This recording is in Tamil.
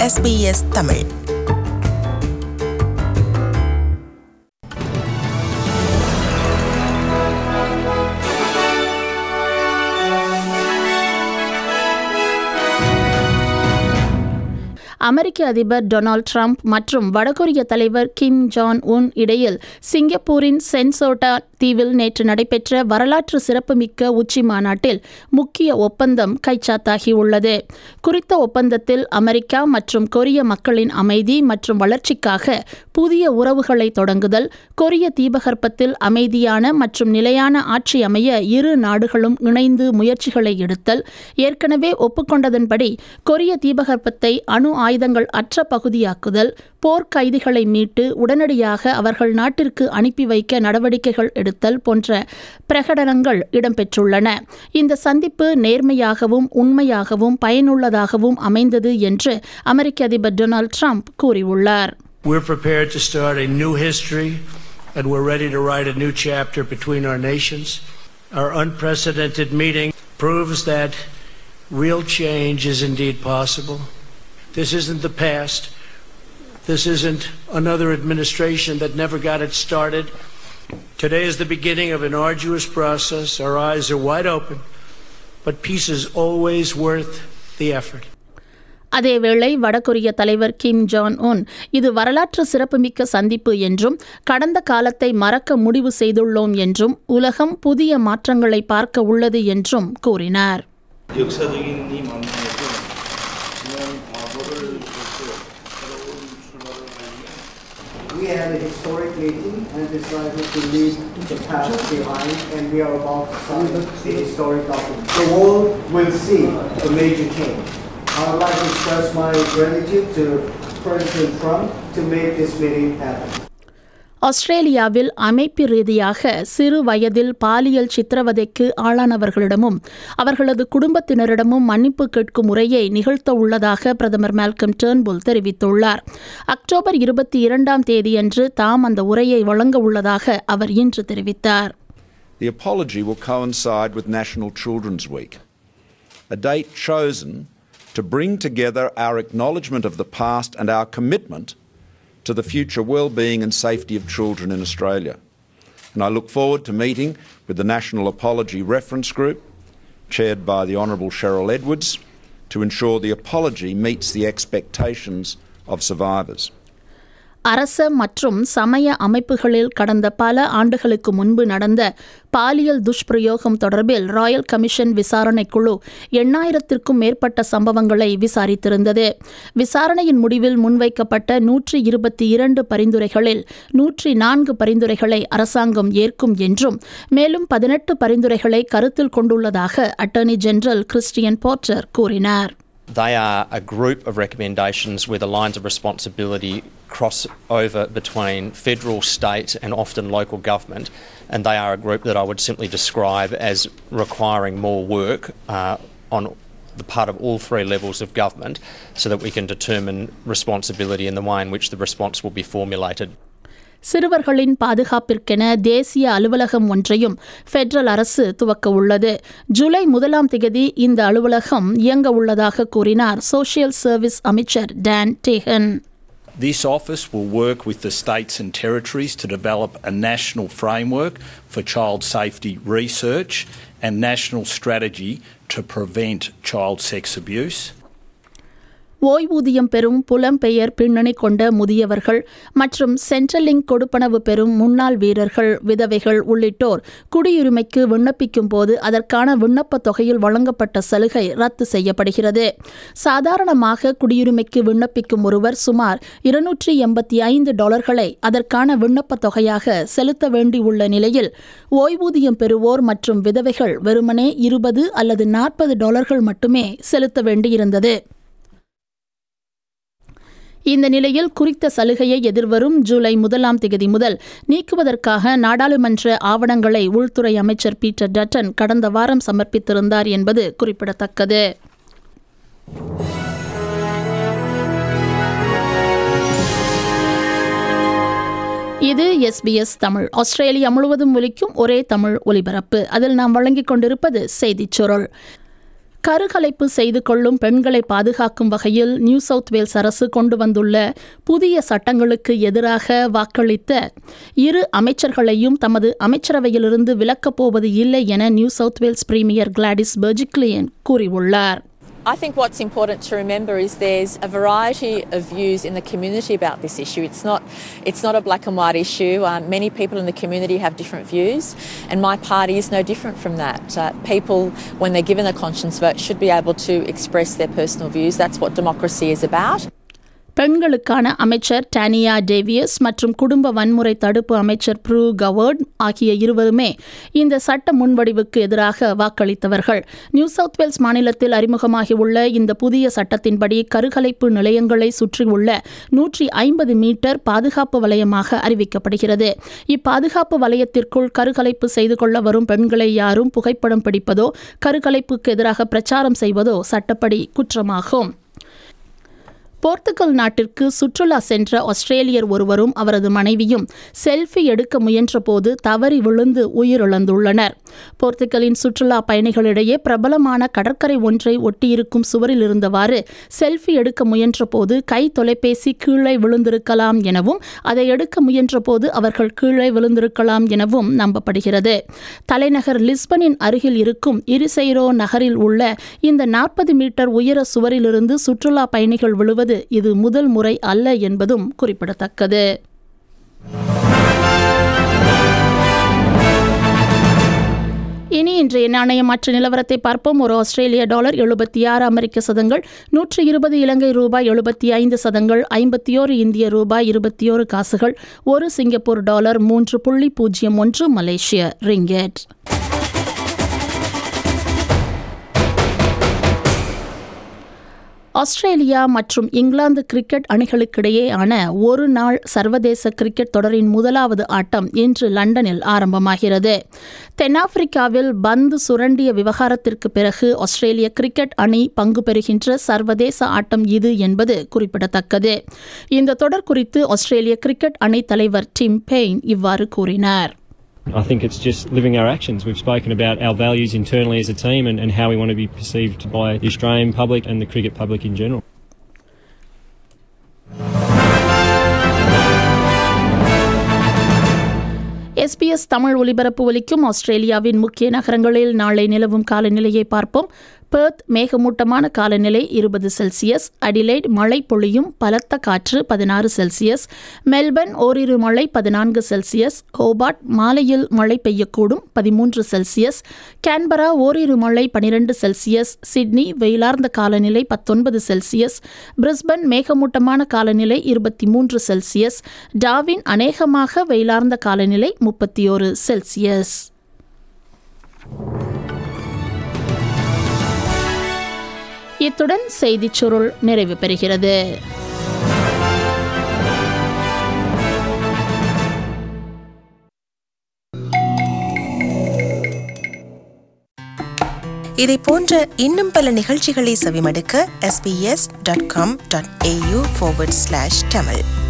SBS தமிழ் அமெரிக்க அதிபர் டொனால்ட் ட்ரம்ப் மற்றும் வடகொரிய தலைவர் கிம் ஜான் உன் இடையில் சிங்கப்பூரின் சென்சோட்டா தீவில் நேற்று நடைபெற்ற வரலாற்று சிறப்புமிக்க உச்சி மாநாட்டில் முக்கிய ஒப்பந்தம் கைச்சாத்தாகியுள்ளது குறித்த ஒப்பந்தத்தில் அமெரிக்கா மற்றும் கொரிய மக்களின் அமைதி மற்றும் வளர்ச்சிக்காக புதிய உறவுகளை தொடங்குதல் கொரிய தீபகற்பத்தில் அமைதியான மற்றும் நிலையான ஆட்சி அமைய இரு நாடுகளும் இணைந்து முயற்சிகளை எடுத்தல் ஏற்கனவே ஒப்புக்கொண்டதன்படி கொரிய தீபகற்பத்தை அணு ஆயுதங்கள் அற்ற பகுதியாக்குதல் போர் கைதிகளை மீட்டு உடனடியாக அவர்கள் நாட்டிற்கு அனுப்பி வைக்க நடவடிக்கைகள் எடுத்தல் போன்ற பிரகடனங்கள் இடம்பெற்றுள்ளன இந்த சந்திப்பு நேர்மையாகவும் உண்மையாகவும் பயனுள்ளதாகவும் அமைந்தது என்று அமெரிக்க அதிபர் டொனால்ட் ட்ரம்ப் கூறியுள்ளார் We're prepared to start a new history, and we're ready to write a new chapter between our nations. Our unprecedented meeting proves that real change is indeed possible. This isn't the past. This isn't another administration that never got it started. Today is the beginning of an arduous process. Our eyes are wide open, but peace is always worth the effort. அதேவேளை வடகொரிய தலைவர் கிம் ஜான் உன் இது வரலாற்று சிறப்புமிக்க சந்திப்பு என்றும் கடந்த காலத்தை மறக்க முடிவு செய்துள்ளோம் என்றும் உலகம் புதிய மாற்றங்களை பார்க்க உள்ளது என்றும் கூறினார் 역사적인 이 만남에서 지난 과거를 보고 새로운 출발을 하려면 We have a historic meeting and decided to leave the past behind and we are about to sign the historic document. The world will see a major change. I would like to express my gratitude to President Trump to make this meeting happen. ஆஸ்திரேலியாவில் அமைப்பு ரீதியாக சிறு வயதில் பாலியல் சித்திரவதைக்கு ஆளானவர்களிடமும் அவர்களது குடும்பத்தினரிடமும் மன்னிப்பு கேட்கும் முறையை நிகழ்த்த உள்ளதாக பிரதமர் மால்கம் டேர்ன்புல் தெரிவித்துள்ளார் அக்டோபர் இருபத்தி இரண்டாம் தேதியன்று தாம் அந்த உரையை வழங்க உள்ளதாக அவர் இன்று தெரிவித்தார் The apology will coincide with National Children's Week, a date chosen to bring together our acknowledgement of the past and our commitment to the future well-being and safety of children in Australia. And I look forward to meeting with the National Apology Reference Group, chaired by the Honourable Cheryl Edwards, to ensure the apology meets the expectations of survivors. அரச மற்றும் சமய அமைப்புகளில் கடந்த பல ஆண்டுகளுக்கு முன்பு நடந்த பாலியல் துஷ்பிரயோகம் தொடர்பில் ராயல் கமிஷன் விசாரணைக்குழு எண்ணாயிரத்திற்கும் மேற்பட்ட சம்பவங்களை விசாரித்திருந்தது விசாரணையின் முடிவில் முன்வைக்கப்பட்ட நூற்றி இருபத்தி இரண்டு பரிந்துரைகளில் நூற்றி நான்கு பரிந்துரைகளை அரசாங்கம் ஏற்கும் என்றும் மேலும் பதினெட்டு பரிந்துரைகளை கருத்தில் கொண்டுள்ளதாக அட்டர்னி ஜெனரல் கிறிஸ்டியன் போர்ட்டர் கூறினார் They are a group of recommendations where the lines of responsibility cross over between federal, state, and often local government, and they are a group that I would simply describe as requiring more work uh, on the part of all three levels of government so that we can determine responsibility and the way in which the response will be formulated. சிறுவர்களின் பாதுகாப்பிற்கென தேசிய அலுவலகம் ஒன்றையும் பெடரல் அரசு துவக்க உள்ளது ஜூலை முதலாம் திகதி இந்த அலுவலகம் இயங்க உள்ளதாக கூறினார் சோசியல் சர்வீஸ் அமைச்சர் Dan Tehan This office will work with the states and territories to develop a national framework for child safety research and national strategy to prevent child sex abuse. ஓய்வூதியம் பெறும் புலம்பெயர் பின்னணி கொண்ட முதியவர்கள் மற்றும் சென்ட்ரலிங் கொடுப்பனவு பெறும் முன்னாள் வீரர்கள் விதவைகள் உள்ளிட்டோர் குடியுரிமைக்கு விண்ணப்பிக்கும் போது அதற்கான விண்ணப்பத் தொகையில் வழங்கப்பட்ட சலுகை ரத்து செய்யப்படுகிறது சாதாரணமாக குடியுரிமைக்கு விண்ணப்பிக்கும் ஒருவர் சுமார் இருநூற்றி எண்பத்தி ஐந்து டாலர்களை அதற்கான விண்ணப்பத் தொகையாக செலுத்த வேண்டியுள்ள நிலையில் ஓய்வூதியம் பெறுவோர் மற்றும் விதவைகள் வெறுமனே இருபது அல்லது நாற்பது டாலர்கள் மட்டுமே செலுத்த வேண்டியிருந்தது இந்த நிலையில் குறித்த சலுகையை எதிர்வரும் ஜூலை முதலாம் தேதி முதல் நீக்குவதற்காக நாடாளுமன்ற ஆவணங்களை உள்துறை அமைச்சர் பீட்டர் டட்டன் கடந்த வாரம் சமர்ப்பித்திருந்தார் என்பது குறிப்பிடத்தக்கது இது எஸ்பிஎஸ் தமிழ் ஆஸ்திரேலியா முழுவதும் ஒலிக்கும் ஒரே தமிழ் ஒலிபரப்பு அதில் நாம் வழங்கிக் கொண்டிருப்பது செய்திச் சுருள் கருக்கலைப்பு செய்து கொள்ளும் பெண்களை பாதுகாக்கும் வகையில் நியூ சவுத் வேல்ஸ் அரசு கொண்டு வந்துள்ள புதிய சட்டங்களுக்கு எதிராக வாக்களித்த இரு அமைச்சர்களையும் தமது அமைச்சரவையிலிருந்து விலக்கப் போவது இல்லை என New South Wales premier Gladys Berejiklian கூறியுள்ளார் I think what's important to remember is there's a variety of views in the community about this issue. It's not, it's not a black and white issue. Um, many people in the community have different views, and my party is no different from that. Uh, people, when they're given a conscience vote, should be able to express their personal views. That's what democracy is about. பெண்களுக்கான அமைச்சர் டானியா டேவியஸ் மற்றும் குடும்ப வன்முறை தடுப்பு அமைச்சர் ப்ரூ கவர்ட் ஆகிய இருவருமே இந்த சட்ட முன்வடிவுக்கு எதிராக வாக்களித்தவர்கள் நியூ சவுத் வேல்ஸ் மாநிலத்தில் அறிமுகமாகியுள்ள இந்த புதிய சட்டத்தின்படி கருகலைப்பு நிலையங்களை சுற்றியுள்ள நூற்றி ஐம்பது மீட்டர் பாதுகாப்பு வலயமாக அறிவிக்கப்படுகிறது இப்பாதுகாப்பு வலயத்திற்குள் கருகலைப்பு செய்து கொள்ள வரும் பெண்களை யாரும் புகைப்படம் பிடிப்பதோ கருகலைப்புக்கு எதிராக பிரச்சாரம் செய்வதோ சட்டப்படி குற்றமாகும் போர்த்துகல் நாட்டிற்கு சுற்றுலா சென்ற ஆஸ்திரேலியர் ஒருவரும் அவரது மனைவியும் செல்ஃபி எடுக்க முயன்றபோது தவறி விழுந்து உயிரிழந்துள்ளனர் போர்த்துகலின் சுற்றுலா பயணிகளிடையே பிரபலமான கடற்கரை ஒன்றை ஒட்டியிருக்கும் சுவரில் இருந்தவாறு செல்ஃபி எடுக்க முயன்றபோது கை தொலைபேசி கீழே விழுந்திருக்கலாம் எனவும் அதை எடுக்க முயன்றபோது அவர்கள் கீழே விழுந்திருக்கலாம் எனவும் நம்பப்படுகிறது தலைநகர் லிஸ்பனின் அருகில் இருக்கும் இரிசைரோ நகரில் உள்ள இந்த நாற்பது மீட்டர் உயர சுவரிலிருந்து சுற்றுலா பயணிகள் விழுவது இது முதல் முறை அல்ல என்பதும் குறிப்பிடத்தக்கது இனி இன்றைய நாணய மாற்று நிலவரத்தை பார்ப்போம் ஒரு ஆஸ்திரேலிய டாலர் எழுபத்தி ஆறு அமெரிக்க சதங்கள் நூற்றி இருபது இலங்கை ரூபாய் எழுபத்தி ஐந்து சதங்கள் ஐம்பத்தி ஓரு இந்திய ரூபாய் இருபத்தி ஓரு காசுகள் ஒரு சிங்கப்பூர் டாலர் மூன்று புள்ளி பூஜ்ஜியம் ஒன்று மலேசிய ரிங்கெட் ஆஸ்திரேலியா மற்றும் இங்கிலாந்து கிரிக்கெட் அணிகளுக்கிடையேயான ஒரு நாள் சர்வதேச கிரிக்கெட் தொடரின் முதலாவது ஆட்டம் இன்று லண்டனில் ஆரம்பமாகிறது தென்னாப்பிரிக்காவில் பந்து சுரண்டிய விவகாரத்திற்கு பிறகு ஆஸ்திரேலிய கிரிக்கெட் அணி பங்கு பெறுகின்ற சர்வதேச ஆட்டம் இது என்பது குறிப்பிடத்தக்கது இந்த தொடர் குறித்து ஆஸ்திரேலிய கிரிக்கெட் அணி தலைவர் டிம் பெயின் இவ்வாறு கூறினார் I think it's just living our actions. We've spoken about our values internally as a team and, and how we want to be perceived by the Australian public and the cricket public in general. SBS Tamil ஒலிபரப்பு ஒலிக்கும் ஆஸ்திரேலியாவின் முக்கிய நகரங்களில் நாளை நிலவும் காலநிலையை பார்ப்போம் பெர்த் மேகமூட்டமான காலநிலை இருபது செல்சியஸ் அடிலைட் மழை பொழியும் பலத்த காற்று பதினாறு செல்சியஸ் மெல்பர்ன் ஓரிரு மழை பதினான்கு செல்சியஸ் ஹோபார்ட் மாலையில் மழை பெய்யக்கூடும் பதிமூன்று செல்சியஸ் கேன்பரா ஓரிரு மழை பனிரெண்டு செல்சியஸ் சிட்னி வெயிலார்ந்த காலநிலை பத்தொன்பது செல்சியஸ் பிரிஸ்பன் மேகமூட்டமான காலநிலை இருபத்தி மூன்று செல்சியஸ் டாவின் அநேகமாக வெயிலார்ந்த காலநிலை முப்பத்தி ஒரு செல்சியஸ் இத்துடன் செய்திச் சுருள் நிறைவு பெறுகிறது இதை போன்ற இன்னும் பல நிகழ்ச்சிகளை செவிமடுக்க sbs.com.au forward slash tamil